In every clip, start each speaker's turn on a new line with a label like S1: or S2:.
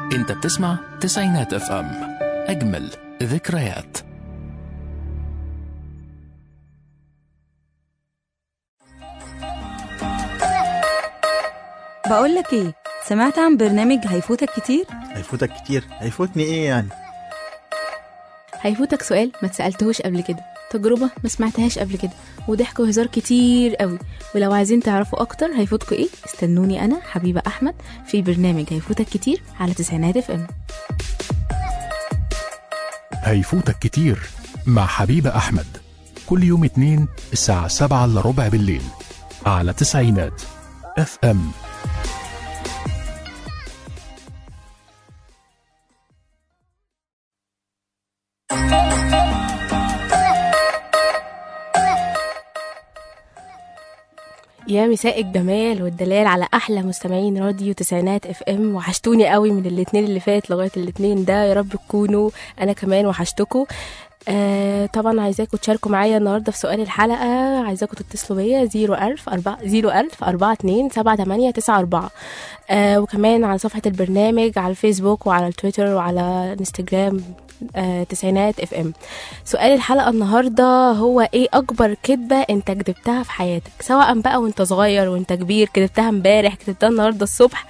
S1: انت بتسمع تسعينات اف ام اجمل ذكريات
S2: بقول لك ايه سمعت عن برنامج هيفوتك كتير
S3: هيفوتك كتير هيفوتني ايه يعني
S4: هيفوتك سؤال ما اتسألتهوش قبل كده تجربة ما سمعتهاش قبل كده وضحك وهزار كتير قوي ولو عايزين تعرفوا اكتر هيفوتكوا ايه استنوني انا حبيبة احمد في برنامج هيفوتك كتير على تسعينات اف ام
S1: هيفوتك كتير مع حبيبة أحمد كل يوم اتنين الساعة سبعة إلا ربع بالليل على تسعينات اف ام
S4: يا مساء الجمال والدلال على احلى مستمعين راديو تسعينات اف ام وحشتوني قوي من الاتنين اللي فات لغايه الاتنين ده يا رب تكونوا انا كمان وحشتكم آه طبعا عايزاكم تشاركوا معايا النهارده في سؤال الحلقه عايزاكم تتصلوا بيا 01000 4 01000 42 78 94 آه وكمان على صفحه البرنامج على الفيسبوك وعلى التويتر وعلى انستجرام آه تسعينات اف ام سؤال الحلقه النهارده هو ايه اكبر كدبه انت كدبتها في حياتك سواء بقى وانت صغير وانت كبير كدبتها امبارح كدبتها النهارده الصبح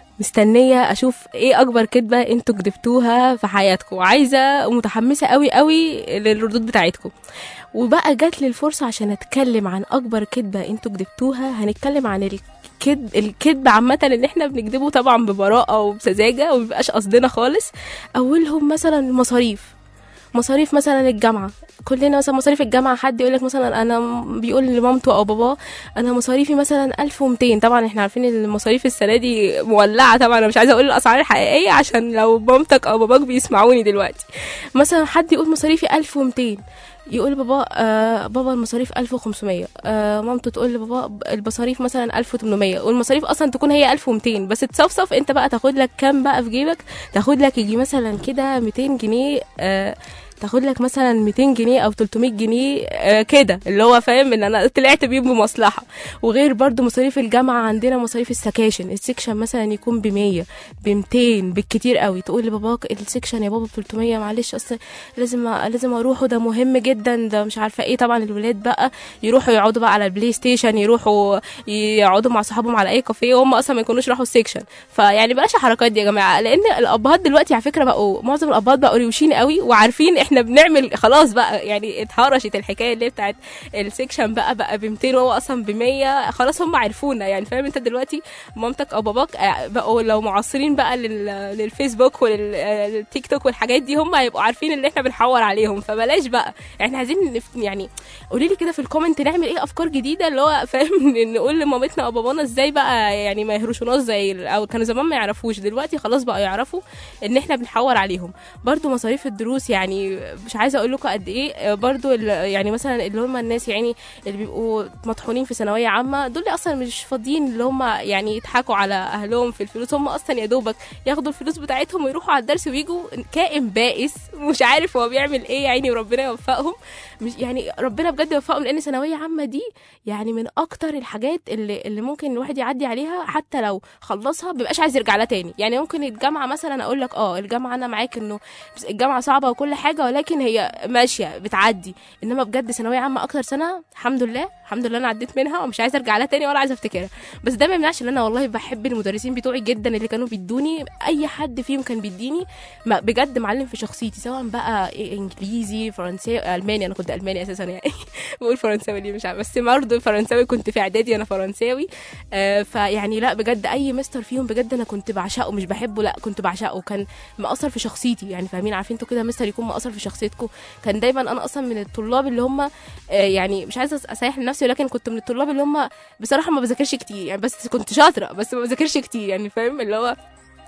S4: مستنيه اشوف ايه اكبر كدبه انتوا كدبتوها في حياتكم عايزه ومتحمسه قوي قوي للردود بتاعتكم وبقى جات لي الفرصه عشان اتكلم عن اكبر كدبه انتوا كدبتوها هنتكلم عن الكذب الكذب عامه ان احنا بنكذبه طبعا ببراءه وبسذاجه ومبيبقاش قصدنا خالص اولهم مثلا المصاريف مصاريف مثلا الجامعه كلنا مثلا مصاريف الجامعه حد يقول لك مثلا انا بيقول لمامته او باباه انا مصاريفي مثلا 1200 طبعا احنا عارفين ان المصاريف السنه دي مولعه طبعا انا مش عايزه اقول الاسعار الحقيقيه عشان لو مامتك او باباك بيسمعوني دلوقتي مثلا حد يقول مصاريفي 1200 يقول بابا آه بابا المصاريف 1500 آه مامته تقول لبابا المصاريف مثلا 1800 والمصاريف اصلا تكون هي 1200 بس تصفصف انت بقى تاخد لك كام بقى في جيبك تاخد لك يجي مثلا كده 200 جنيه آه تاخد لك مثلا 200 جنيه او 300 جنيه آه كده اللي هو فاهم ان انا طلعت بيهم بمصلحه وغير برضو مصاريف الجامعه عندنا مصاريف السكاشن السكشن مثلا يكون ب 100 ب 200 بالكتير قوي تقول لباباك السكشن يا بابا ب 300 معلش اصل لازم لازم اروحه ده مهم جدا ده مش عارفه ايه طبعا الولاد بقى يروحوا يقعدوا بقى على البلاي ستيشن يروحوا يقعدوا مع صحابهم على اي كافيه وهم اصلا ما يكونوش راحوا السكشن فيعني بلاش الحركات دي يا جماعه لان الابهات دلوقتي على فكره بقوا معظم الابهات بقوا روشين قوي وعارفين احنا بنعمل خلاص بقى يعني اتهرشت الحكايه اللي بتاعت السكشن بقى بقى ب 200 وهو اصلا ب 100 خلاص هم عرفونا يعني فاهم انت دلوقتي مامتك او باباك بقوا لو معاصرين بقى لل- للفيسبوك وللتيك توك والحاجات دي هم هيبقوا عارفين ان احنا بنحور عليهم فبلاش بقى احنا عايزين نف- يعني قولي لي كده في الكومنت نعمل ايه افكار جديده اللي هو فاهم نقول لمامتنا او بابانا ازاي بقى يعني ما يهرشوناش زي ال- او كانوا زمان ما يعرفوش دلوقتي خلاص بقى يعرفوا ان احنا بنحور عليهم برضو مصاريف الدروس يعني مش عايزه اقول لكم قد ايه برضو ال- يعني مثلا اللي هم الناس يعني اللي بيبقوا مطحونين في ثانويه عامه دول اصلا مش فاضيين اللي هم يعني يضحكوا على اهلهم في الفلوس هم اصلا يا دوبك ياخدوا الفلوس بتاعتهم ويروحوا على الدرس ويجوا كائن بائس مش عارف هو بيعمل ايه يعني وربنا يوفقهم مش يعني ربنا بجد يوفقهم لان ثانويه عامه دي يعني من اكتر الحاجات اللي اللي ممكن الواحد يعدي عليها حتى لو خلصها بيبقاش عايز يرجع لها تاني يعني ممكن الجامعه مثلا اقول لك اه الجامعه انا معاك انه بس الجامعه صعبه وكل حاجه ولكن هي ماشيه بتعدي انما بجد ثانويه عامه اكتر سنه الحمد لله الحمد لله انا عديت منها ومش عايزه ارجع لها تاني ولا عايزه افتكرها بس ده ما يمنعش ان انا والله بحب المدرسين بتوعي جدا اللي كانوا بيدوني اي حد فيهم كان بيديني ما- بجد معلم في شخصيتي سواء بقى إيه انجليزي فرنسي الماني انا كنت الماني اساسا يعني بقول فرنساوي ليه مش عارفه بس برضه فرنساوي كنت في اعدادي انا فرنساوي آه فيعني لا بجد اي مستر فيهم بجد انا كنت بعشقه مش بحبه لا كنت بعشقه كان مأثر في شخصيتي يعني فاهمين عارفين انتوا كده مستر يكون مأثر في شخصيتكم كان دايما انا اصلا من الطلاب اللي هم آه يعني مش عايزه اسيح لنفسي ولكن كنت من الطلاب اللي هم بصراحه ما بذاكرش كتير يعني بس كنت شاطره بس ما بذاكرش كتير يعني فاهم اللي هو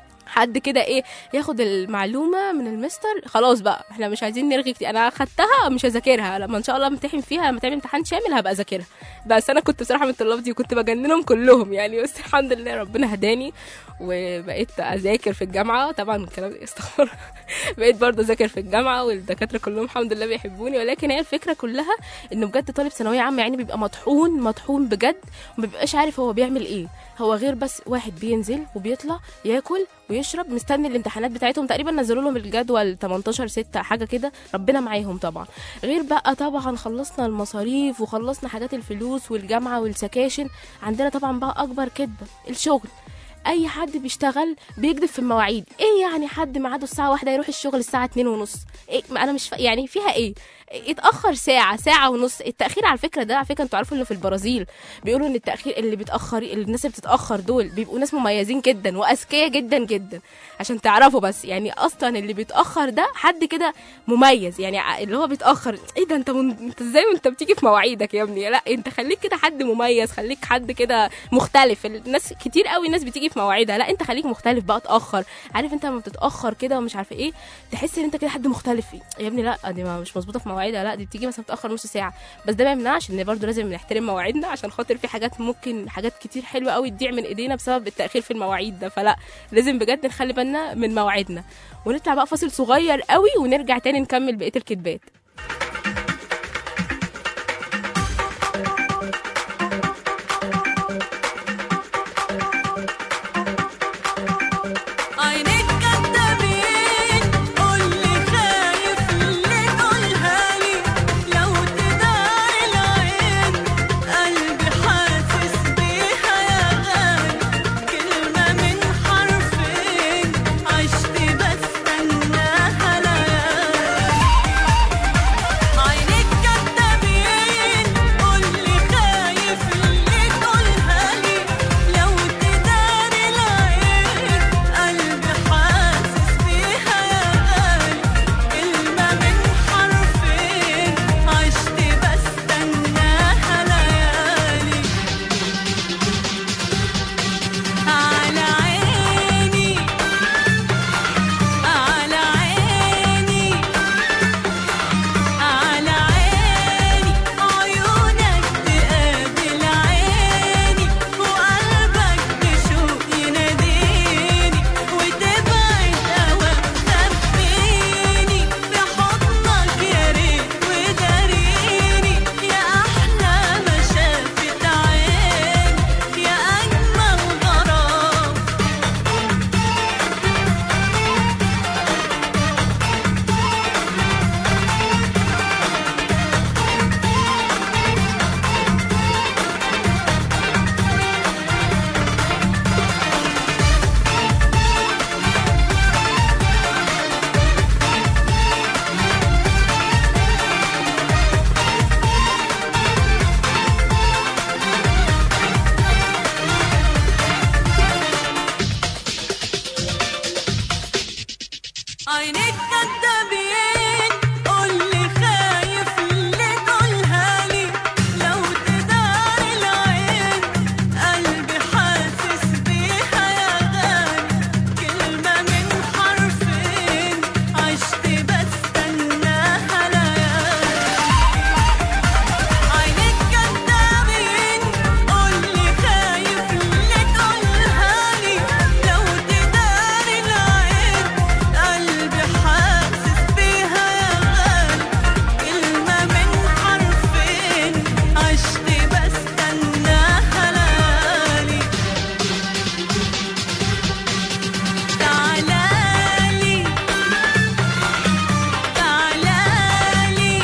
S4: حد كده ايه ياخد المعلومه من المستر خلاص بقى احنا مش عايزين نرغي كتير انا خدتها مش هذاكرها لما ان شاء الله امتحن فيها لما تعمل امتحان شامل هبقى اذاكرها بس انا كنت بصراحه من الطلاب دي وكنت بجننهم كلهم يعني بس الحمد لله ربنا هداني وبقيت اذاكر في الجامعه طبعا الكلام ده استغفر بقيت برضه اذاكر في الجامعه والدكاتره كلهم الحمد لله بيحبوني ولكن هي الفكره كلها انه بجد طالب ثانويه عامه يعني بيبقى مطحون مطحون بجد وما بيبقاش عارف هو بيعمل ايه هو غير بس واحد بينزل وبيطلع ياكل ويشرب مستني الامتحانات بتاعتهم تقريبا نزلوا لهم الجدول 18 6 حاجه كده ربنا معاهم طبعا غير بقى طبعا خلصنا المصاريف وخلصنا حاجات الفلوس والجامعه والسكاشن عندنا طبعا بقى اكبر كدبه الشغل اي حد بيشتغل بيكذب في المواعيد ايه يعني حد ميعاده الساعه واحدة يروح الشغل الساعه اتنين ونص إيه ما انا مش ف... يعني فيها ايه اتاخر ساعه ساعه ونص التاخير على فكره ده على فكره انتوا عارفوا انه في البرازيل بيقولوا ان التاخير اللي بيتاخر الناس اللي بتتاخر دول بيبقوا ناس مميزين جدا واذكياء جدا جدا عشان تعرفوا بس يعني اصلا اللي بيتاخر ده حد كده مميز يعني ع- اللي هو بيتاخر ايه ده انت من... انت ازاي وانت بتيجي في مواعيدك يا ابني لا انت خليك كده حد مميز خليك حد كده مختلف الناس كتير قوي الناس بتيجي في مواعيدها لا انت خليك مختلف بقى اتاخر عارف انت لما بتتاخر كده ومش عارفه ايه تحس ان انت كده حد مختلف يا ابني لا دي ما مش مظبوطه في مواعيدها لا دي بتيجي مثلا متاخر نص ساعه بس ده ما يمنعش ان برضه لازم نحترم مواعيدنا عشان خاطر في حاجات ممكن حاجات كتير حلوه قوي تضيع من ايدينا بسبب التاخير في المواعيد ده فلا لازم بجد نخلي بالنا من مواعيدنا ونطلع بقى فاصل صغير قوي ونرجع تاني نكمل بقيه الكدبات
S5: عينيك كدابين قولي خايف اللي تقولها لي لو تدار العين قلبي حاسس بيها يا غالي كلمة من حرفين عشت بستناها ليالي عينيك كدابين قولي خايف اللي تقولها لي لو تدار العين قلبي حاسس بيها يا غالي كلمة من حرفين عشت بستناها ليالي على عيني على عيني على عيني عيونك تقابل عيني وقلبك بشوق يناديني وتبعد أوام خبيني بحضنك يا ريت وداريني يا أحلى ما شافت عين يا أجمل غرام عينيك كدابين قولي خايف اللي تقولها لي لو تدار العين قلبي حاسس بيها يا غالي كلمة من حرفين عشت بستناها ليالي عينيك كدابين قولي خايف اللي تقولها لي لو تدار العين قلبي حاسس بيها يا غالي كلمة من حرفين عشت بستناها ليالي تعالالي تعالالي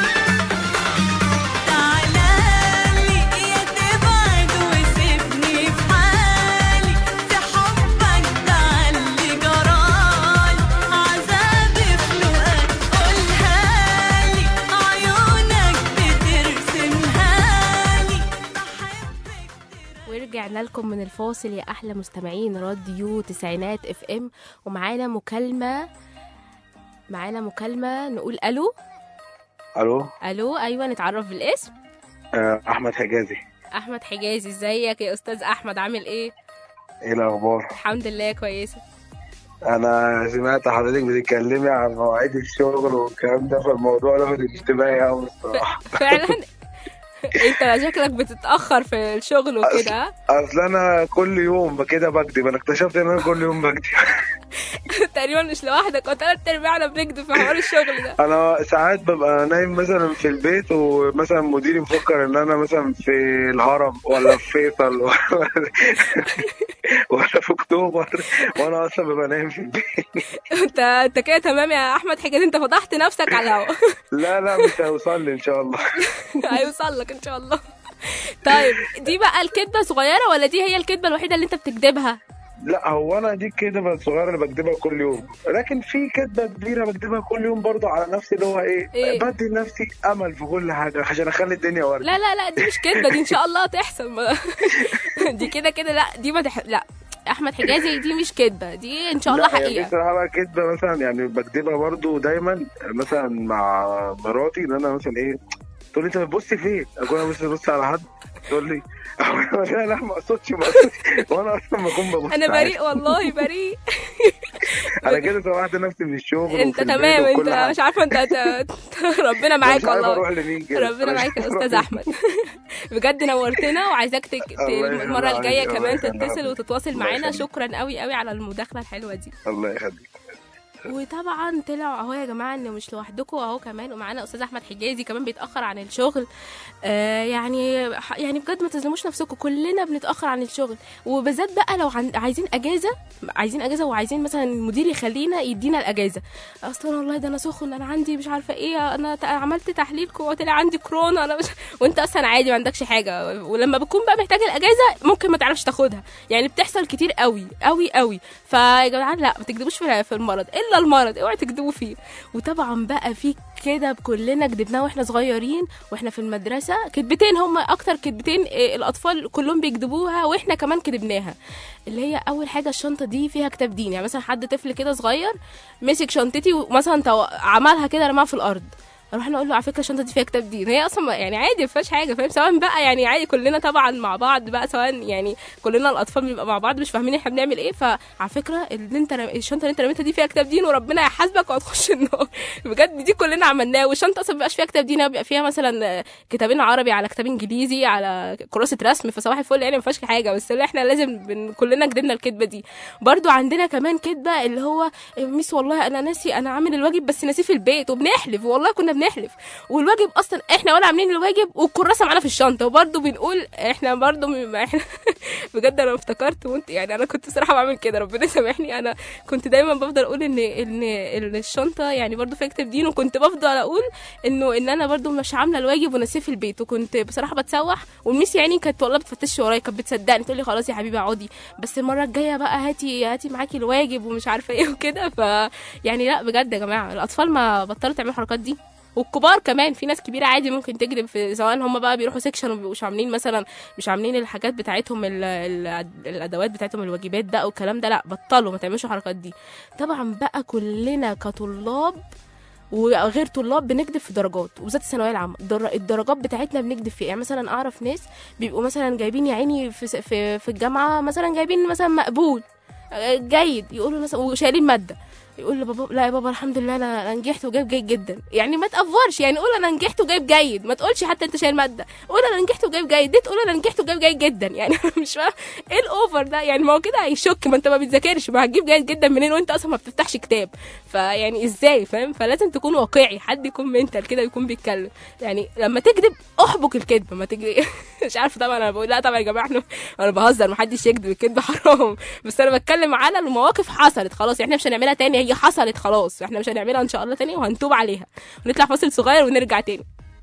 S5: تعالالي يا تبعد وسيبني في حالي في حبك تعالي جرالي عذابي في لقاك قولها لي عيونك بترسمها لي بحبك
S4: ورجعنا لكم من الفاصل يا احلى مستمعين راديو تسعينات اف ام ومعانا مكالمه معانا مكالمه نقول الو
S6: الو
S4: الو ايوه نتعرف بالاسم
S6: آه، احمد حجازي
S4: احمد حجازي ازيك يا استاذ احمد عامل ايه
S6: ايه الاخبار
S4: الحمد لله كويسه
S6: انا سمعت حضرتك بتتكلمي عن مواعيد الشغل والكلام ده فالموضوع لفت انتباهي قوي الصراحه
S4: فعلا انت شكلك بتتاخر في الشغل وكده ها؟
S6: اصل انا كل يوم كده بكذب انا اكتشفت ان انا كل يوم بكذب
S4: تقريبا مش لوحدك وتلات ارباعنا بنكذب في حوار الشغل ده
S6: انا ساعات ببقى نايم مثلا في البيت ومثلا مديري مفكر ان انا مثلا في الهرم ولا في فيصل ولا, ولا في اكتوبر وانا اصلا ببقى نايم في البيت
S4: انت انت كده تمام يا احمد حجاز انت فضحت نفسك على الهوا
S6: لا لا مش هيوصل لي ان شاء الله
S4: هيوصل لك ان شاء الله طيب دي بقى الكدبه صغيره ولا دي هي الكدبه الوحيده اللي انت بتكدبها
S6: لا هو انا دي الكدبه الصغيره اللي بكدبها كل يوم لكن في كدبه كبيره بكدبها كل يوم برضه على نفسي اللي هو ايه,
S4: إيه؟
S6: بدي لنفسي امل في كل حاجه عشان اخلي الدنيا ورد
S4: لا لا لا دي مش كدبه دي ان شاء الله تحصل ما- دي كده كده لا دي ما تح... لا احمد حجازي دي مش كدبه دي ان شاء الله
S6: لا، يعني
S4: حقيقه
S6: بصراحه بقى كدبه مثلا يعني بكدبها برضو دايما مثلا مع مراتي ان انا مثلا ايه تقول لي انت بتبصي فين؟ اكون انا بس ببص على حد تقول لي لا لا ما اقصدش ما اقصدش وانا اصلا بكون ببص
S4: انا
S6: عادي.
S4: بريء والله بريء
S6: انا كده سوحت نفسي من الشغل
S4: انت
S6: وفي البيت
S4: تمام انت
S6: وكل حاجة.
S4: مش عارفه انت انت- ربنا معاك
S6: مش عارف
S4: والله
S6: اروح لمين كده
S4: ربنا
S6: مش
S4: معاك يا
S6: عارف
S4: استاذ
S6: أروح
S4: احمد بجد نورتنا وعايزاك تك... ت-
S6: الله يخليك
S4: المره الجايه
S6: عليك، الله
S4: كمان
S6: يخليك.
S4: تتصل وتتواصل
S6: الله
S4: معانا
S6: يخليك.
S4: شكرا قوي قوي على المداخله الحلوه دي
S6: فين. الله يخليك
S4: وطبعا طلعوا اهو يا جماعه ان مش لوحدكم اهو كمان ومعانا استاذ احمد حجازي كمان بيتاخر عن الشغل آه يعني ح- يعني بجد ما تظلموش نفسكم كلنا بنتاخر عن الشغل وبالذات بقى لو عن عايزين اجازه عايزين اجازه وعايزين مثلا المدير يخلينا يدينا الاجازه اصلا والله ده انا سخن انا عندي مش عارفه ايه انا ت- عملت تحليل وطلع عندي كورونا انا مش وانت اصلا عادي ما عندكش حاجه ولما بتكون بقى محتاج الاجازه ممكن ما تعرفش تاخدها يعني بتحصل كتير قوي قوي قوي فيا جدعان لا ما تكذبوش في في المرض الا المرض اوعي تكذبوا فيه وطبعا بقى في كده كلنا كدبناه واحنا صغيرين واحنا في المدرسه كدبتين هم اكتر كدبتين إيه، الاطفال كلهم بيكذبوها واحنا كمان كدبناها اللي هي اول حاجه الشنطه دي فيها كتاب دين يعني مثلا حد طفل كده صغير مسك شنطتي ومثلا تو- عملها كده رماها في الارض اروح انا اقول له على فكره الشنطه دي فيها كتاب دين هي اصلا ما- يعني عادي ما فيهاش حاجه فاهم سواء بقى يعني عادي كلنا طبعا مع بعض بقى سواء يعني كلنا الاطفال بنبقى مع بعض مش فاهمين احنا بنعمل ايه فعلى فكره اللي انت رم... الشنطه اللي انت رميتها دي فيها كتاب دين وربنا يحاسبك وهتخش النار بجد دي كلنا عملناها والشنطه اصلا مبقاش فيها كتاب دين بيبقى فيها مثلا كتابين عربي على كتاب انجليزي على كراسه رسم فصباح الفل يعني ما فيهاش حاجه بس اللي احنا لازم بن... كلنا كدبنا الكدبه دي برضو عندنا كمان كدبه اللي هو ميس والله انا ناسي انا عامل الواجب بس ناسيه في البيت وبنحلف والله كنا بنحلف والواجب اصلا احنا ولا عاملين الواجب والكراسه معانا في الشنطه وبرضو بنقول احنا برضو م- احنا بجد انا افتكرت وانت يعني انا كنت صراحه بعمل كده ربنا يسامحني انا كنت دايما بفضل اقول ان ان إن الشنطه يعني برضو فيها كتاب دين وكنت بفضل اقول انه ان انا برضو مش عامله الواجب وناسيه في البيت وكنت بصراحه بتسوح والميس يعني كانت والله بتفتش ورايا كانت بتصدقني تقول لي خلاص يا حبيبي اقعدي بس المره الجايه بقى هاتي هاتي معاكي الواجب ومش عارفه ايه وكده ف يعني لا بجد يا جماعه الاطفال ما بطلوا تعملوا الحركات دي والكبار كمان في ناس كبيره عادي ممكن تكذب في سواء هم بقى بيروحوا سيكشن ومش عاملين مثلا مش عاملين الحاجات بتاعتهم ال ال الادوات بتاعتهم الواجبات بقى والكلام ده لا بطلوا ما تعملوش الحركات دي طبعا بقى كلنا كطلاب وغير طلاب بنكذب في درجات وبالذات الثانويه العامه الدر- الدرجات بتاعتنا بنكذب فيها يعني مثلا اعرف ناس بيبقوا مثلا جايبين يا عيني في س- في في الجامعه مثلا جايبين مثلا مقبول آه، جيد يقولوا مثلا وشايلين ماده يقول لبابا لا يا بابا الحمد لله انا أنا نجحت وجايب جيد جدا يعني ما تافورش يعني قول انا نجحت وجايب جيد ما تقولش حتى انت شايل ماده قول انا نجحت وجايب جيد دي تقول انا نجحت وجايب جيد جدا يعني أنا مش فاهم ايه الاوفر ده يعني ما هو كده هيشك ما انت ما بتذاكرش ما هتجيب جيد جدا منين وانت اصلا ما بتفتحش كتاب فيعني ازاي فاهم فلازم تكون واقعي حد يكون منتال كده يكون بيتكلم يعني لما تكذب احبك الكذب ما تكذب مش عارفه طبعا انا بقول لا طبعا يا جماعه احنا انا بهزر ما حدش يكذب الكذب حرام بس انا بتكلم على المواقف حصلت خلاص احنا مش هنعملها تاني هي حصلت خلاص احنا مش هنعملها ان شاء الله تاني وهنتوب عليها ونطلع فاصل صغير ونرجع تاني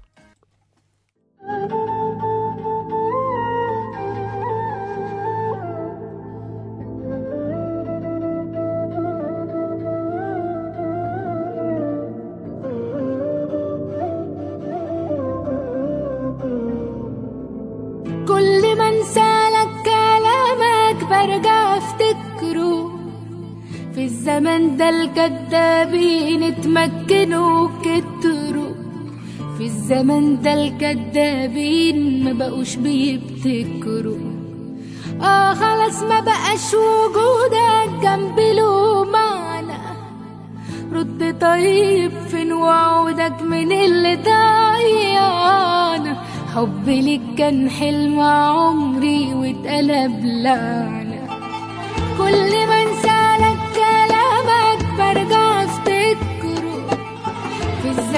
S7: كل ما انسالك كلامك برجع افتكره في الزمن ده الكدابين اتمكنوا كتروا في الزمن ده الكدابين ما بقوش بيبتكروا اه خلاص ما بقاش وجودك جنبي له معنى رد طيب فين وعودك من اللي ضيعنا حبي ليك كان حلم عمري واتقلب لعنة كل ما انسالك كلام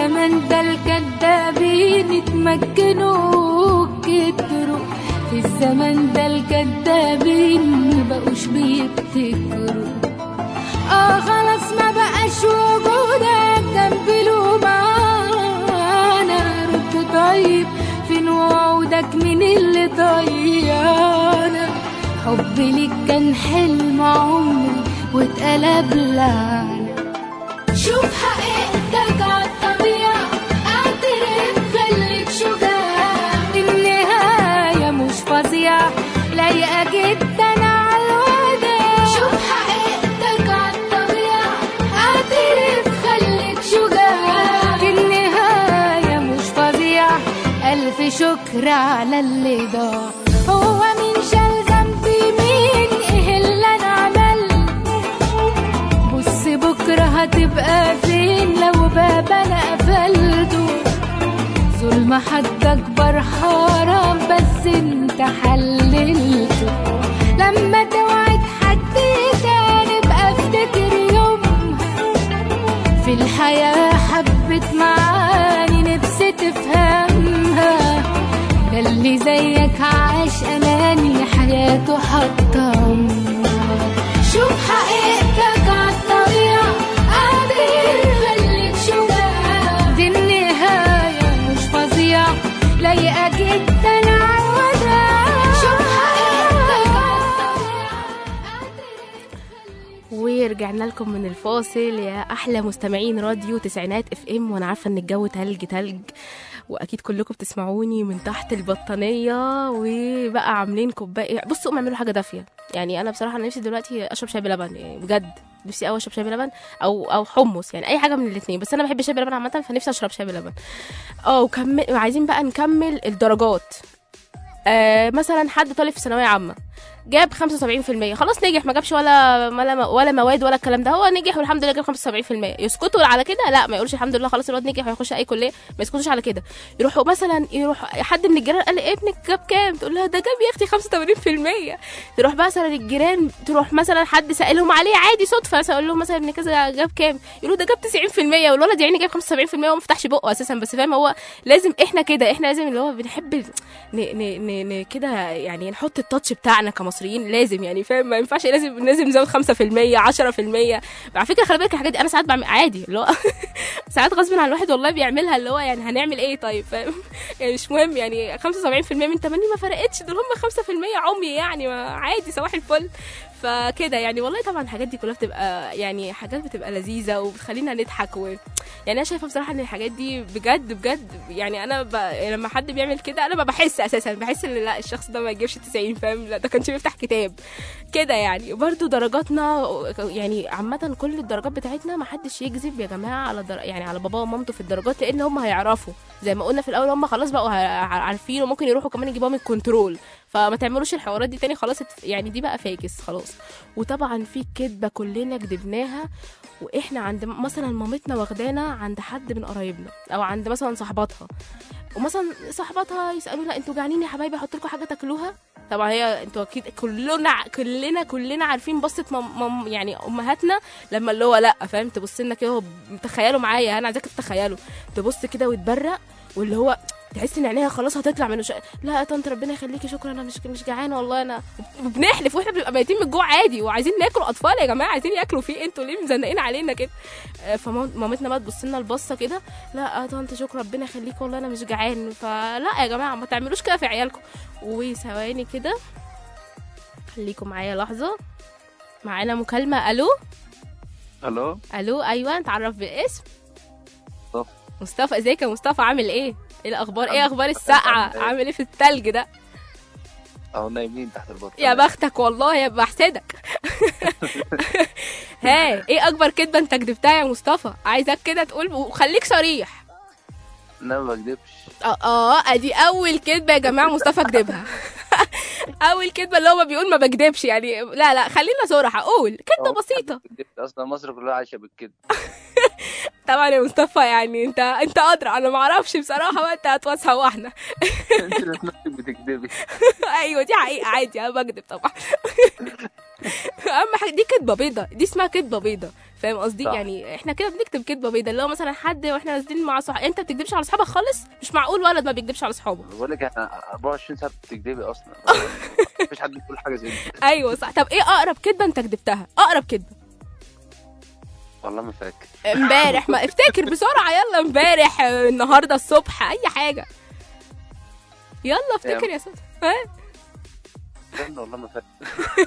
S7: الزمن ده الكدابين اتمكنوا كتروا في الزمن ده الكدابين مبقوش بيبتكروا اه خلاص ما بقاش وجودك جنبي له معانا رد طيب فين وعودك من اللي ضيعنا حبي ليك كان حلم عمري واتقلب لعنة شوف حقيقتك عالطبيعة اعترف خليك شجاع النهاية مش فظيعة لايقة جدا عالوداع شوف حقيقتك عالطبيعة اعترف خليك شجاع النهاية مش فظيعة ألف شكر على اللي ضاع هو مين شال ذنبي مين ايه اللي انا عملت بص بكرة هتبقى فين لو باب انا قفلته ظلم حد اكبر حرام بس انت حللته لما توعد حد تاني بقى افتكر يومها في الحياة حبت معاني نفسي تفهمها ده اللي زيك عاش أناني حياته حطمها شوف حقيقتك عالطبيعة قادر خليك شجاع دي النهاية مش فظيعة لايقة جدا عالوداع شوف حقيقتك عالطبيعة
S4: ورجعنا لكم من الفاصل يا احلى مستمعين راديو تسعينات اف ام وانا عارفه ان الجو تلج تلج واكيد كلكم بتسمعوني من تحت البطانيه وبقى عاملين كوبايه بصوا قوموا اعملوا حاجه دافيه يعني انا بصراحه أنا نفسي دلوقتي اشرب شاي بلبن يعني بجد نفسي قوي اشرب شاي بلبن او او حمص يعني اي حاجه من الاثنين بس انا بحب الشاي بلبن عامه فنفسي اشرب شاي بلبن اه وكمل وعايزين بقى نكمل الدرجات آه مثلا حد طالب في ثانويه عامه جاب 75% خلاص نجح ما جابش ولا ولا ولا مواد ولا الكلام ده هو نجح والحمد لله جاب 75% يسكتوا على كده لا ما يقولش الحمد لله خلاص الواد نجح ويخش اي كليه ما يسكتوش على كده يروحوا مثلا يروح حد من الجيران قال لي ابنك جاب كام تقول لها ده جاب يا اختي 85% تروح مثلا الجيران تروح مثلا حد سالهم عليه عادي صدفه مثلا اقول لهم مثلا ابن كذا جاب كام يقولوا ده جاب 90% والولد يعني جاب 75% وما فتحش بقه اساسا بس فاهم هو لازم احنا كده احنا لازم اللي هو بنحب ن... ن... ن... ن... كده يعني نحط التاتش بتاعنا كمصريين لازم يعني فاهم ما ينفعش لازم لازم نزود 5% 10% على فكره خلي بالك الحاجات دي انا ساعات بعمل عادي اللي هو ساعات غصب عن الواحد والله بيعملها اللي هو يعني هنعمل ايه طيب فاهم يعني مش مهم يعني 75% من 80 ما فرقتش دول هم 5% عمي يعني ما عادي صباح الفل فكده يعني والله طبعا الحاجات دي كلها بتبقى يعني حاجات بتبقى لذيذه وبتخلينا نضحك و... يعني انا شايفه بصراحه ان الحاجات دي بجد بجد يعني انا ب... لما حد بيعمل كده انا ما بحس اساسا بحس ان لا الشخص ده ما يجيبش 90 فاهم لا ده كانش بيفتح كتاب كده يعني برضو درجاتنا يعني عامه كل الدرجات بتاعتنا ما حدش يكذب يا جماعه على در... يعني على بابا ومامته في الدرجات لان هم هيعرفوا زي ما قلنا في الاول هم خلاص بقوا ه- عارفين وممكن يروحوا كمان يجيبوها من الكنترول فما تعملوش الحوارات دي تاني خلاص ات- يعني دي بقى فاكس خلاص وطبعا في كدبه كلنا كدبناها واحنا عند مثلا مامتنا واخدانا عند حد من قرايبنا او عند مثلا صاحباتها ومثلا صاحباتها يسالونا انتوا جعانين يا حبايبي احط لكم حاجه تاكلوها طبعا هي انتوا اكيد كلنا كلنا كلنا عارفين بصه مم مم يعني امهاتنا لما اللي هو لا فاهم تبص لنا كده هو تخيلوا معايا انا عايزاك تتخيلوا تبص كده وتبرق واللي هو تحس ان عينيها خلاص هتطلع من شا... لا يا طنط ربنا يخليكي شكرا انا مش مش جعانه والله انا وبنحلف واحنا بنبقى ميتين من الجوع عادي وعايزين ناكل اطفال يا جماعه عايزين ياكلوا في إيه؟ انتوا ليه مزنقين علينا كده آه، فمامتنا بقى تبص لنا البصه كده لا يا طنط شكرا ربنا يخليكي والله انا مش جعان فلا يا جماعه ما تعملوش كده في عيالكم وثواني كده خليكم معايا لحظه معانا مكالمه الو
S8: الو
S4: الو ايوه نتعرف بالاسم
S8: مصطفى.
S4: مصطفى ازيك يا مصطفى عامل ايه ايه الاخبار ايه
S8: الحمد
S4: اخبار
S8: لله.
S4: السقعه
S8: عامل إيه؟
S4: عامل ايه في التلج ده
S8: اهو نايمين تحت البطن
S4: يا بختك والله يا بحسدك ها ايه اكبر كدبه انت كدبتها يا مصطفى عايزك كده تقول وخليك صريح
S8: لا ما بكدبش
S4: اه اه ادي اول كدبه يا جماعه مصطفى كدبها اول كدبه اللي هو بيقول ما بكدبش يعني لا لا خلينا صراحه قول كدبه
S8: أهو
S4: بسيطه
S8: كدبت اصلا مصر كلها عايشه بالكذب
S4: طبعا يا مصطفى يعني انت انت ادرى انا ما اعرفش بصراحه بقى انت هتوسع واحنا
S8: انت ذات نفسك بتكذبي
S4: ايوه دي حقيقه عادي انا بكدب طبعا اهم حاجه دي كدبه بيضه دي اسمها كدبه بيضه فاهم قصدي
S8: صح.
S4: يعني احنا كده بنكتب كدبه بيضه اللي هو مثلا حد واحنا نازلين مع صح انت بتكدبش على اصحابك خالص مش معقول ولد ما بيكدبش على اصحابه
S8: بقول لك احنا 24 ساعه بتكدبي اصلا مفيش حد بيقول حاجه زي دي
S4: ايوه صح طب ايه اقرب كدبه انت كدبتها اقرب كدبه
S8: والله ما فاكر
S4: امبارح ما افتكر بسرعه يلا امبارح آه، النهارده الصبح اي حاجه يلا افتكر يا ستر ها
S8: استنى والله ما فاكر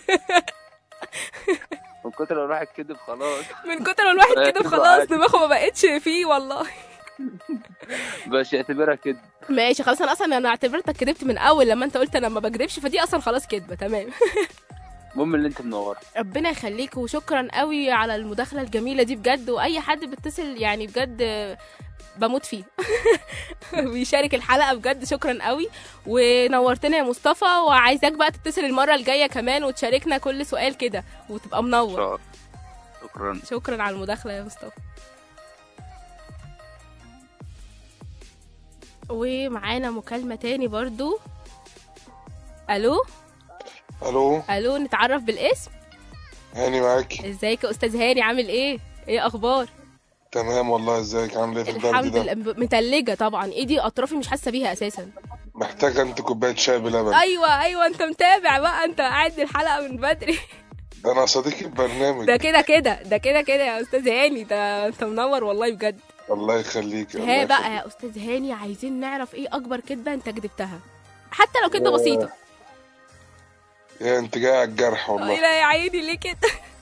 S8: من كتر ما الواحد كدب خلاص
S4: من كتر ما الواحد كده
S8: كدبة
S4: خلاص
S8: عادي.
S4: دماغه ما بقتش فيه والله
S8: باش اعتبرها كدب
S4: ماشي خلاص انا اصلا انا اعتبرتك كدبت من اول لما انت قلت انا ما بكدبش فدي اصلا خلاص كدبه تمام
S8: المهم اللي انت منوره
S4: ربنا يخليك وشكرا قوي على المداخله الجميله دي بجد واي حد بيتصل يعني بجد آه، بموت فيه بيشارك الحلقه بجد شكرا قوي ونورتنا يا مصطفى وعايزاك بقى تتصل المره الجايه كمان وتشاركنا كل سؤال كده وتبقى
S8: ان
S4: منور
S8: شاء الله شكرا
S4: شكرا على المداخله يا مصطفى ومعانا مكالمه تاني برضو الو
S9: الو
S4: الو نتعرف بالاسم
S9: هاني معاكي
S4: ازيك يا استاذ هاني عامل ايه ايه اخبار
S9: تمام والله ازيك عامل ايه في البرد
S4: الحمد
S9: ده
S4: لله متلجه طبعا ايدي اطرافي مش حاسه بيها اساسا
S9: محتاجه انت كوبايه شاي بلبن
S4: ايوه ايوه انت متابع بقى انت قاعد الحلقه من بدري
S9: ده انا صديق البرنامج
S4: ده كده كده ده كده كده يا استاذ هاني ده انت منور والله بجد
S9: الله يخليك الله
S4: ها بقى
S9: يخليك.
S4: يا استاذ هاني عايزين نعرف ايه اكبر كدبه انت كدبتها حتى لو كدبه بسيطه
S9: يا انت جاي على الجرح والله
S4: لا يا عيني ليه كده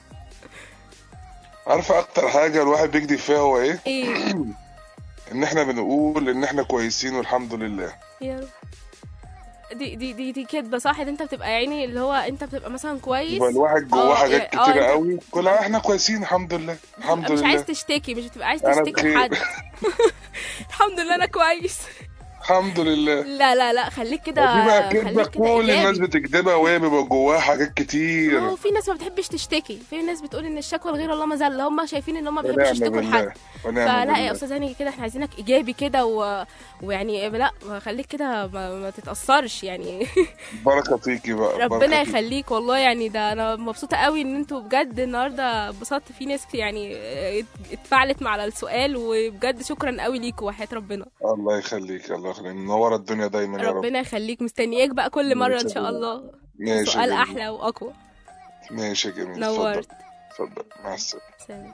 S9: عارفه اكتر حاجه الواحد بيكذب فيها هو ايه
S4: ايه
S9: ان احنا بنقول ان احنا كويسين والحمد لله
S4: يا رب دي دي دي دي كدبه صح ده انت بتبقى يا عيني اللي هو انت بتبقى مثلا كويس
S9: يبقى الواحد جواه
S4: آه،
S9: حاجات
S4: يعني- آه،
S9: كتيره
S4: أنت-
S9: قوي كلها احنا كويسين الحمد لله الحمد
S4: مش
S9: لله
S4: عايز تشتكي مش بتبقى عايز
S9: أنا
S4: تشتكي
S9: بخير.
S4: لحد الحمد لله انا كويس
S9: الحمد لله
S4: لا لا لا خليك كده
S9: دي بقى كدبه
S4: خليك كده
S9: كل الناس
S4: إيجابي.
S9: بتكدبها وهي بيبقى جواها حاجات كتير
S4: اه في ناس ما بتحبش تشتكي في ناس بتقول ان الشكوى لغير الله مذله هم شايفين ان هم ما بيحبوش
S9: ونعم
S4: يشتكوا
S9: بالله
S4: لحد
S9: ونعم
S4: فلا
S9: بالله
S4: يا استاذ هاني كده احنا عايزينك ايجابي كده و... ويعني لا خليك كده ما, ما تتاثرش يعني
S9: بركه فيكي بقى
S4: ربنا
S9: بركة فيكي.
S4: يخليك والله يعني ده انا مبسوطه قوي ان انتوا بجد النهارده اتبسطت في ناس يعني ات- اتفاعلت مع السؤال وبجد شكرا قوي ليكوا وحياه ربنا
S9: الله يخليك الله يخليك منورة الدنيا دايما يا رب
S4: ربنا يخليك مستنياك بقى كل مره ان شاء
S9: ماشي.
S4: الله
S9: ماشي يا
S4: سؤال
S9: جميل.
S4: احلى واقوى
S9: ماشي يا جميل
S4: نورت
S9: اتفضل اتفضل مع السلامة
S4: سلام.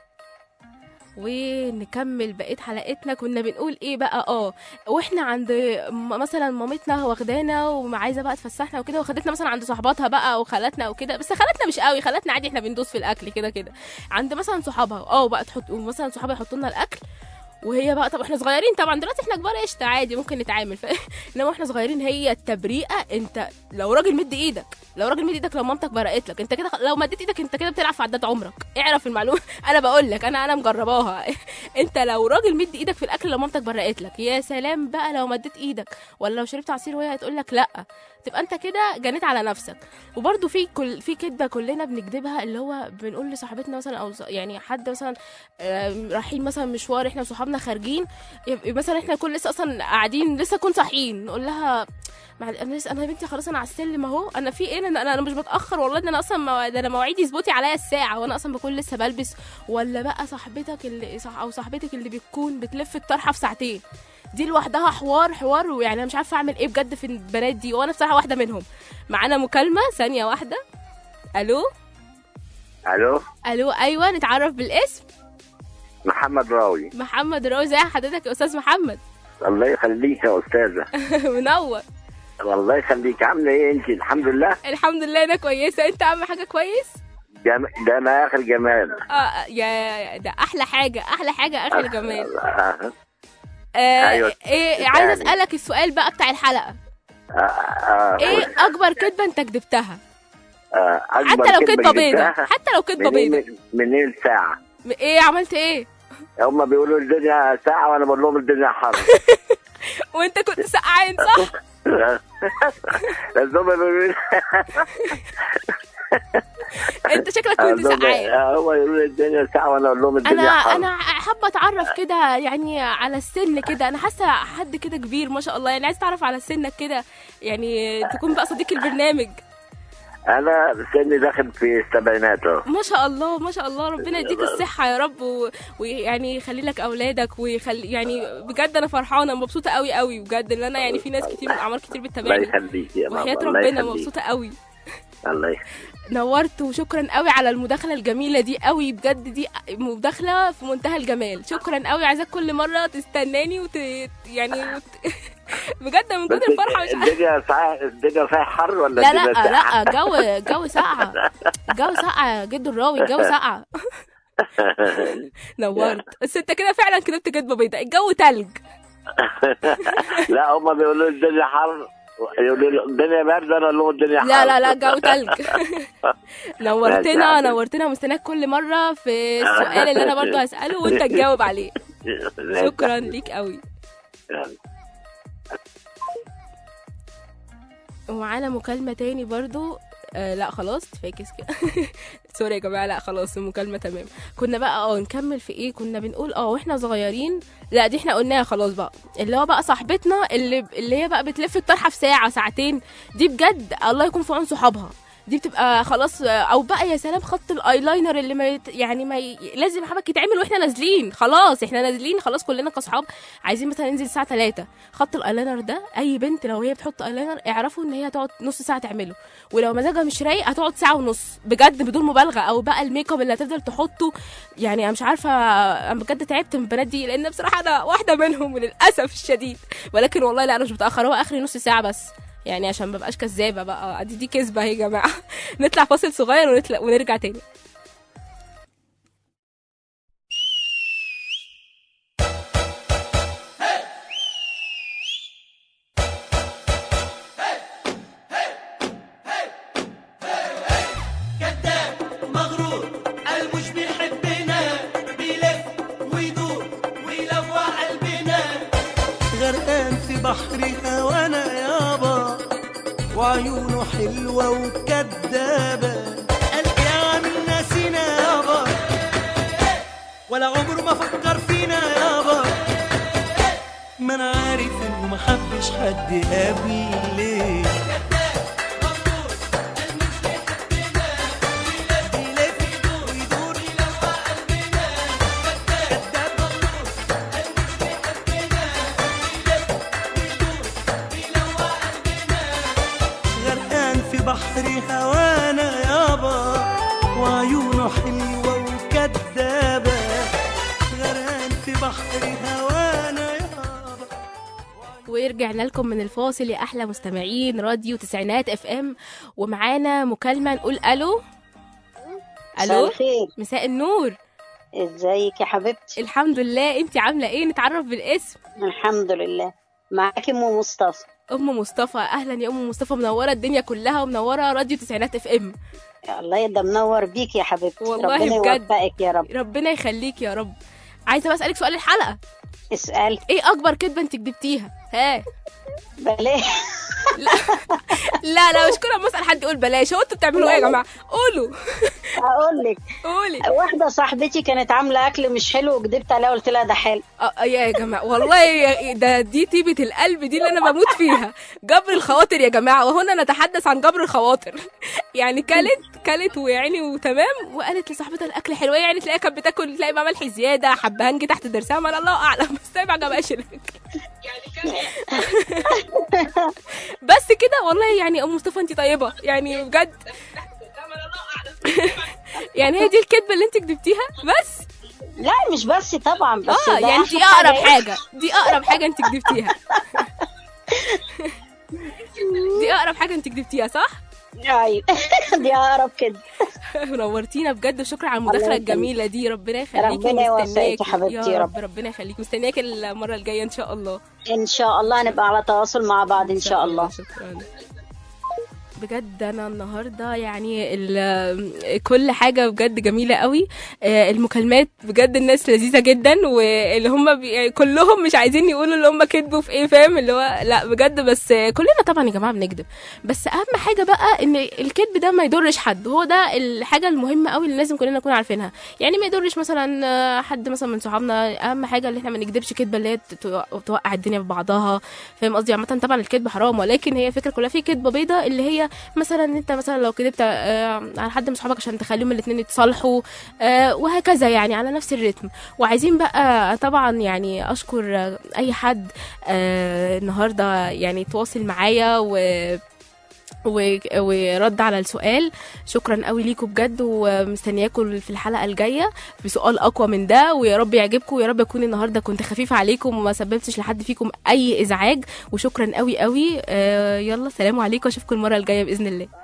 S4: ونكمل بقية حلقتنا كنا بنقول ايه بقى اه واحنا عند م- مثلا مامتنا واخدانا وعايزه بقى تفسحنا وكده وخدتنا مثلا عند صحباتها بقى او خالاتنا وكده بس خالاتنا مش قوي خالاتنا عادي احنا بندوس في الاكل كده كده عند مثلا صحابها اه بقى تحط مثلا صحابها يحطوا لنا الاكل وهي بقى طب احنا صغيرين طبعا دلوقتي احنا كبار قشطه عادي ممكن نتعامل ف... انما احنا صغيرين هي التبريئه انت لو راجل مد ايدك لو راجل مد ايدك لو مامتك برقت لك انت كده لو مديت ايدك انت كده بتلعب في عداد عمرك اعرف المعلومه انا بقول لك انا انا مجرباها انت لو راجل مد ايدك في الاكل لو مامتك برقت لك يا سلام بقى لو مديت ايدك ولا لو شربت عصير وهي هتقول لك لا تبقى انت كده جنيت على نفسك وبرده في كل في كدبه كلنا بنكدبها اللي هو بنقول لصاحبتنا مثلا او ص- يعني حد مثلا آم، رايحين مثلا مشوار احنا وصحابنا خارجين يبقى مثلا احنا كل لسه اصلا قاعدين لسه كنا صاحيين نقول لها مع انا لسه انا يا بنتي خلاص انا على السلم اهو انا في ايه انا انا, أنا مش بتاخر والله ده انا اصلا مو... ده انا مواعيدي يظبطي عليا الساعه وانا اصلا بكون لسه بلبس ولا بقى صاحبتك اللي صح او صاحبتك اللي بتكون بتلف الطرحه في ساعتين دي لوحدها حوار حوار ويعني انا مش عارفه اعمل ايه بجد في البنات دي وانا بصراحه واحده منهم معانا مكالمه ثانيه واحده الو
S10: الو
S4: الو ايوه نتعرف بالاسم
S10: محمد راوي
S4: محمد راوي ازي حضرتك يا استاذ محمد
S10: الله يخليك يا استاذه
S4: منور
S10: الله يخليك عامله ايه انت الحمد لله
S4: الحمد لله انا كويسه انت اهم حاجه كويس
S10: جم... ده ما اخر جمال
S4: اه يا ده احلى حاجه احلى حاجه اخر جمال
S10: آه.
S4: آه
S10: أيوة،
S4: ايه عايزه
S10: يعني.
S4: اسالك السؤال بقى بتاع الحلقه
S10: آه. آه.
S4: ايه اكبر كدبه انت كدبتها
S10: آه. أكبر
S4: حتى لو
S10: كدبة
S4: كدبه بيضه
S10: جبتها
S4: حتى لو كدبه
S10: منين
S4: بيضه
S10: منين الساعه
S4: م- ايه عملت ايه
S10: هم بيقولوا الدنيا ساعه وانا بقول لهم الدنيا حر
S4: وانت كنت سقعان صح
S10: بس هم بيقولوا
S4: انت شكلك كنت سقعان
S10: هم يقولوا لي الدنيا ساعه وانا اقول لهم الدنيا
S4: انا
S10: حر
S4: انا حابه اتعرف كده يعني على السن كده انا حاسه حد كده كبير ما شاء الله يعني عايز اتعرف على سنك كده يعني تكون بقى صديق البرنامج
S10: انا سني داخل في السبعينات اهو
S4: ما شاء الله ما شاء الله ربنا يديك الصحة يا رب و- ويعني يخلي لك أولادك ويخلي يعني بجد أنا فرحانة مبسوطة قوي قوي بجد إن أنا يعني في ناس كتير من أعمار كتير
S10: الله
S4: بتتابعني
S10: يخليك يا
S4: وحياة
S10: ماما الله
S4: ربنا
S10: يخليك
S4: مبسوطة قوي
S10: الله يخليك
S4: نورت وشكرا قوي على المداخلة الجميلة دي قوي بجد دي مداخلة في منتهى الجمال شكرا قوي عايزاك كل مرة تستناني وت يعني وت... بجد من
S10: بس
S4: كتر الفرحة مش عارفة
S10: الدنيا صحيح الدنيا فيها حر ولا
S4: لا
S10: الدنيا
S4: لا
S10: ساقعة؟
S4: لا جو جو ساقعة جو ساقعة جد الراوي الجو ساقعة نورت بس انت كده فعلا كتبت كدبة بيضاء الجو تلج
S10: لا هم بيقولوا الدنيا حر يقولوا لي الدنيا باردة انا اقول لهم الدنيا حر
S4: لا لا لا جو تلج نورتنا
S10: ماشي يا
S4: نورتنا مستناك كل مرة في السؤال اللي انا برضو هسأله وانت تجاوب عليه شكرا ليك قوي ومعانا مكالمة تاني برضو آه لا خلاص فاكس كده سوري يا جماعة لا خلاص المكالمة تمام كنا بقى اه نكمل في ايه كنا بنقول اه واحنا صغيرين لا دي احنا قلناها خلاص بقى اللي هو بقى صاحبتنا اللي اللي هي بقى بتلف الطرحة في ساعة ساعتين دي بجد الله يكون في عون صحابها دي بتبقى خلاص او بقى يا سلام خط الايلاينر اللي ما يت... يعني ما ي... لازم حبك يتعمل واحنا نازلين خلاص احنا نازلين خلاص كلنا كاصحاب عايزين مثلا ننزل الساعه 3 خط الايلاينر ده اي بنت لو هي بتحط ايلاينر اعرفوا ان هي هتقعد نص ساعه تعمله ولو مزاجها مش رايق هتقعد ساعه ونص بجد بدون مبالغه او بقى الميك اب اللي هتفضل تحطه يعني انا مش عارفه انا بجد تعبت من البنات دي لان بصراحه انا واحده منهم وللاسف الشديد ولكن والله لا انا مش متاخر هو اخري نص ساعه بس يعني عشان ما بقاش كذابه بقى دي دي كذبه اهي يا جماعه نطلع فاصل صغير ونطلع ونرجع تاني
S5: كذاب مغرور قلبه مش بيحبنا بيلف ويدور ويلوع قلبنا
S11: غرقان في بحر هوانا يابا وعيونه حلوة وكدابة قال يا عم ناسينا يابا ولا عمره ما فكر فينا يابا ما انا عارف انه ما حبش حد قبلي غرقان في بحر هوانا يابا وعيونه حلوة وكدابة غرقان في بحر هوانا يابا
S4: ورجعنا لكم من الفاصل يا احلى مستمعين راديو تسعينات اف ام ومعانا مكالمه نقول الو
S12: مساء
S4: الو
S12: الخير
S4: مساء النور
S12: ازيك يا حبيبتي
S4: الحمد لله انت عامله ايه نتعرف بالاسم
S12: الحمد لله معاكي ام مصطفى
S4: ام مصطفى اهلا يا ام مصطفى منوره الدنيا كلها ومنوره راديو تسعينات اف ام
S12: يا الله يدا منور بيك يا حبيبتي
S4: والله
S12: ربنا
S4: بجد.
S12: يوفقك يا رب
S4: ربنا يخليك يا رب عايزه بقى اسالك سؤال الحلقه
S12: اسال
S4: ايه اكبر كدبه انت كدبتيها ها
S12: بلاش
S4: لا لا مش كل ما اسال حد يقول بلاش هو انتوا بتعملوا ايه يا جماعه قولوا
S12: اقول لك
S4: قولي
S12: واحده صاحبتي كانت عامله اكل مش حلو وكدبت عليها قلت لها ده حلو
S4: اه يا جماعه والله يا- ده دي طيبه القلب دي اللي انا بموت فيها جبر الخواطر يا جماعه وهنا نتحدث عن جبر الخواطر يعني كلت كلت ويعني وتمام وقالت لصاحبتها الاكل حلو يعني تلاقيها كانت بتاكل تلاقي بقى ملح زياده حبهنجي تحت ضرسها ما أنا الله اعلم بس طيب ما عجبهاش الاكل بس كده والله يعني ام مصطفى انت طيبه يعني بجد يعني هي دي الكذبه اللي انت كدبتيها بس
S12: لا مش بس طبعا بس
S4: اه
S12: ده
S4: يعني
S12: آخر
S4: دي اقرب
S12: إيه؟
S4: حاجه دي اقرب حاجه انت كدبتيها دي اقرب حاجه انت كدبتيها صح
S12: ايوه دي اقرب كده
S4: نورتينا بجد وشكرا على المداخله
S12: الله يخليك.
S4: الجميله دي ربنا يخليكي
S12: ربنا يوفقك
S4: مستنياك
S12: يا حبيبتي
S4: يا
S12: يا
S4: رب ربنا يخليك مستنياك المره الجايه ان شاء الله
S12: ان شاء الله نبقى على تواصل مع بعض ان شاء الله
S4: شكرا بجد انا النهارده يعني ال- كل حاجه بجد جميله قوي آه، المكالمات بجد الناس لذيذه جدا واللي هم بي... يعني كلهم مش عايزين يقولوا اللي هم كذبوا في ايه فاهم اللي هو لا بجد بس آه، كلنا طبعا يا جماعه بنكذب بس اهم حاجه بقى ان الكذب ده ما يضرش حد هو ده الحاجه المهمه قوي اللي لازم كلنا نكون عارفينها يعني ما يضرش مثلا آه، حد مثلا من صحابنا اهم حاجه اللي احنا ما نكذبش كذبه اللي هي تو- توقع الدنيا في بعضها فاهم قصدي عامه طبعا الكذب حرام ولكن هي الفكره كلها في كذبه بيضه اللي هي مثلا انت مثلا لو كدبت آه، على حد من صحابك عشان تخليهم الاتنين يتصالحوا آه، وهكذا يعني على نفس الريتم وعايزين بقى طبعا يعني اشكر آه، اي حد آه، النهارده يعني تواصل معايا و و- ورد على السؤال شكرا قوي ليكم بجد ومستنياكم في الحلقه الجايه بسؤال اقوى من ده ويا رب يعجبكم ويا رب اكون النهارده كنت خفيفه عليكم وما سببتش لحد فيكم اي ازعاج وشكرا قوي قوي آه يلا سلام عليكم اشوفكم المره الجايه باذن الله